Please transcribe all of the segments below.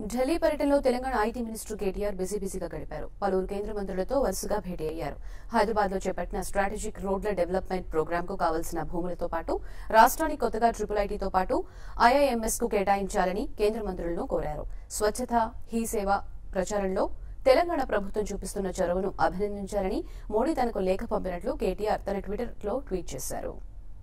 ఢిల్లీ పర్యటనలో Telangana IT minister KTR busy బిజీగా గడిపారు పలువురు కేంద్ర మంత్రులతో వరుసగా భేటీ అయ్యారు హైదరాబాద్ లో చేపట్టిన స్ట్రాటజిక్ రోడ్ల డెవలప్మెంట్ ప్రోగ్రామ్ కు కావాల్సిన భూములతో పాటు రాష్ట్రానికి కొత్తగా ట్రిపుల్ ఐటీతో పాటు ఐఐఎంఎస్ కు కేటాయించాలని కేంద్ర మంత్రులను కోరారు స్వచ్ఛత హీ సేవ ప్రచారంలో తెలంగాణ ప్రభుత్వం చూపిస్తున్న చొరవను అభినందించారని మోడీ తనకు లేఖ పంపినట్లు కేటీఆర్ తన ట్విట్టర్ లో ట్వీట్ చేశారు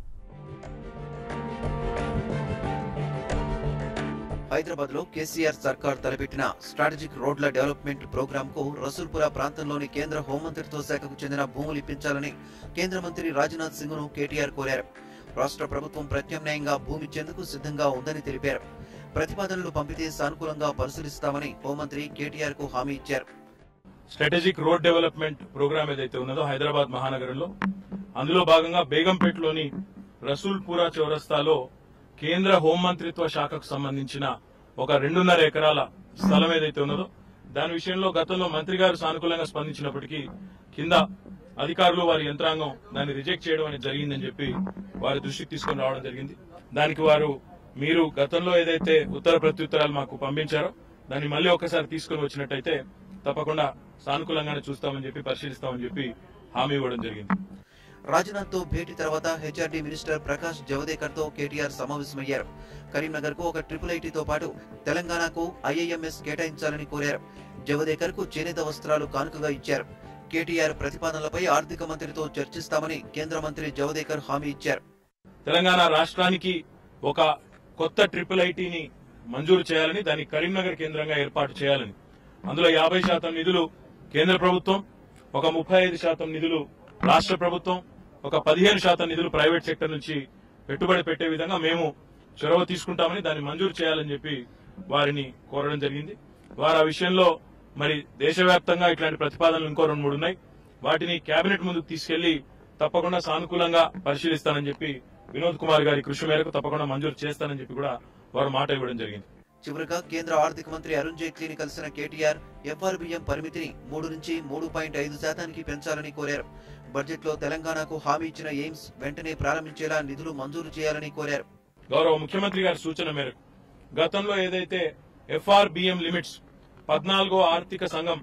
హైదరాబాద్ లో కేసీఆర్ సర్కార్ తలపెట్టిన స్ట్రాటజిక్ రోడ్ల డెవలప్మెంట్ ప్రోగ్రామ్ కు రసూల్పుర ప్రాంతంలోని కేంద్ర హోంమంత్రిత్వ శాఖకు చెందిన భూములు ఇప్పించాలని కేంద్ర మంత్రి రాజ్నాథ్ సింగ్ ను కేటీఆర్ కోరారు రాష్ట్ర ప్రభుత్వం ప్రత్యామ్నాయంగా భూమి ఇచ్చేందుకు సిద్ధంగా ఉందని తెలిపారు ప్రతిపాదనలు పంపితే సానుకూలంగా పరిశీలిస్తామని హోంమంత్రి కేటీఆర్ కు హామీ ఇచ్చారు స్ట్రాటజిక్ రోడ్ డెవలప్మెంట్ ప్రోగ్రామ్ ఏదైతే ఉన్నదో హైదరాబాద్ మహానగరంలో అందులో భాగంగా బేగంపేటలోని రసూల్పురా చౌరస్తాలో కేంద్ర హోంమంత్రిత్వ శాఖకు సంబంధించిన ఒక రెండున్నర ఎకరాల స్థలం ఏదైతే ఉన్నదో దాని విషయంలో గతంలో మంత్రి గారు సానుకూలంగా స్పందించినప్పటికీ కింద అధికారులు వారి యంత్రాంగం దాన్ని రిజెక్ట్ చేయడం అనేది జరిగిందని చెప్పి వారి దృష్టికి తీసుకొని రావడం జరిగింది దానికి వారు మీరు గతంలో ఏదైతే ఉత్తర ప్రత్యుత్తరాలు మాకు పంపించారో దాన్ని మళ్ళీ ఒకసారి తీసుకొని వచ్చినట్టయితే తప్పకుండా సానుకూలంగానే చూస్తామని చెప్పి పరిశీలిస్తామని చెప్పి హామీ ఇవ్వడం జరిగింది రాజ్నాథ్ తో భేటీ తర్వాత హెచ్ఆర్డీ మినిస్టర్ ప్రకాష్ జవదేకర్ తో కేటీఆర్ సమావేశమయ్యారు కరీంనగర్ కు ఒక ట్రిపుల్ ఐటీతో పాటు తెలంగాణకు ఐఐఎంఎస్ కేటాయించాలని కోరారు జవదేకర్ కు చేనేత వస్త్రాలు కానుకగా ఇచ్చారు కేటీఆర్ ప్రతిపాదనలపై ఆర్థిక మంత్రితో చర్చిస్తామని కేంద్ర మంత్రి జవదేకర్ హామీ ఇచ్చారు తెలంగాణ రాష్ట్రానికి ఒక కొత్త ట్రిపుల్ ఐటీని మంజూరు చేయాలని దాన్ని కరీంనగర్ కేంద్రంగా ఏర్పాటు చేయాలని అందులో యాభై శాతం నిధులు కేంద్ర ప్రభుత్వం ఒక ముప్పై ఐదు శాతం నిధులు రాష్ట్ర ప్రభుత్వం ఒక పదిహేను శాతం నిధులు ప్రైవేట్ సెక్టర్ నుంచి పెట్టుబడి పెట్టే విధంగా మేము చొరవ తీసుకుంటామని దాన్ని మంజూరు చేయాలని చెప్పి వారిని కోరడం జరిగింది వారు ఆ విషయంలో మరి దేశవ్యాప్తంగా ఇట్లాంటి ప్రతిపాదనలు ఇంకో రెండు మూడు ఉన్నాయి వాటిని కేబినెట్ ముందుకు తీసుకెళ్లి తప్పకుండా సానుకూలంగా పరిశీలిస్తానని చెప్పి వినోద్ కుమార్ గారి కృషి మేరకు తప్పకుండా మంజూరు చేస్తానని చెప్పి కూడా వారు మాట ఇవ్వడం జరిగింది చివరగా కేంద్ర ఆర్థిక మంత్రి అరుణ్ జైట్లీని కలిసిన కేటీఆర్ ఎఫ్ఆర్బిఎం పరిమితిని మూడు నుంచి మూడు పాయింట్ ఐదు శాతానికి పెంచాలని కోరారు బడ్జెట్ లో తెలంగాణకు హామీ ఇచ్చిన ఎయిమ్స్ వెంటనే ప్రారంభించేలా నిధులు మంజూరు చేయాలని కోరారు గౌరవ ముఖ్యమంత్రి గారి సూచన మేరకు గతంలో ఏదైతే ఎఫ్ఆర్బిఎం లిమిట్స్ పద్నాలుగో ఆర్థిక సంఘం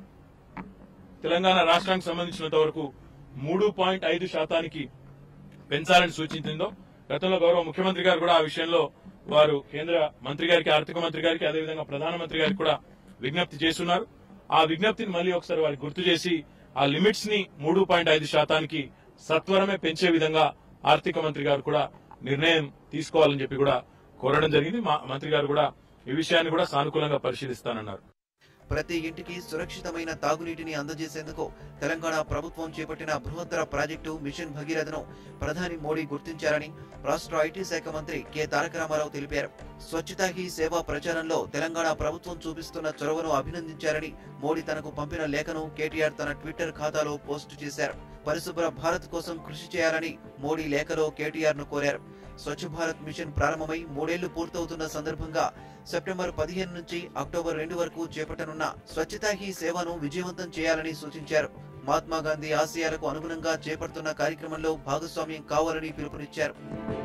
తెలంగాణ రాష్ట్రానికి సంబంధించినంత వరకు మూడు పాయింట్ ఐదు శాతానికి పెంచాలని సూచించిందో గతంలో గౌరవ ముఖ్యమంత్రి గారు కూడా ఆ విషయంలో వారు కేంద్ర మంత్రి గారికి ఆర్థిక మంత్రి గారికి అదేవిధంగా ప్రధానమంత్రి గారికి కూడా విజ్ఞప్తి చేస్తున్నారు ఆ విజ్ఞప్తిని మళ్ళీ ఒకసారి వారికి గుర్తు చేసి ఆ లిమిట్స్ ని మూడు పాయింట్ ఐదు శాతానికి సత్వరమే పెంచే విధంగా ఆర్థిక మంత్రి గారు కూడా నిర్ణయం తీసుకోవాలని చెప్పి కూడా కోరడం జరిగింది మా మంత్రి గారు కూడా ఈ విషయాన్ని కూడా సానుకూలంగా పరిశీలిస్తానన్నారు ప్రతి ఇంటికి సురక్షితమైన తాగునీటిని అందజేసేందుకు తెలంగాణ ప్రభుత్వం చేపట్టిన బృహత్తర ప్రాజెక్టు మిషన్ భగీరథను ప్రధాని మోడీ గుర్తించారని రాష్ట్ర ఐటీ శాఖ మంత్రి కె తారక రామారావు తెలిపారు స్వచ్ఛతా హీ సేవా ప్రచారంలో తెలంగాణ ప్రభుత్వం చూపిస్తున్న చొరవను అభినందించారని మోడీ తనకు పంపిన లేఖను కేటీఆర్ తన ట్విట్టర్ ఖాతాలో పోస్టు చేశారు పరిశుభ్ర భారత్ కోసం కృషి చేయాలని మోడీ లేఖలో కేటీఆర్ ను కోరారు స్వచ్ఛ భారత్ మిషన్ ప్రారంభమై మూడేళ్లు పూర్తవుతున్న సందర్భంగా సెప్టెంబర్ పదిహేను నుంచి అక్టోబర్ రెండు వరకు చేపట్టనున్న స్వచ్ఛతా హీ సేవను విజయవంతం చేయాలని సూచించారు మహాత్మా గాంధీ ఆశయాలకు అనుగుణంగా చేపడుతున్న కార్యక్రమంలో భాగస్వామ్యం కావాలని పిలుపునిచ్చారు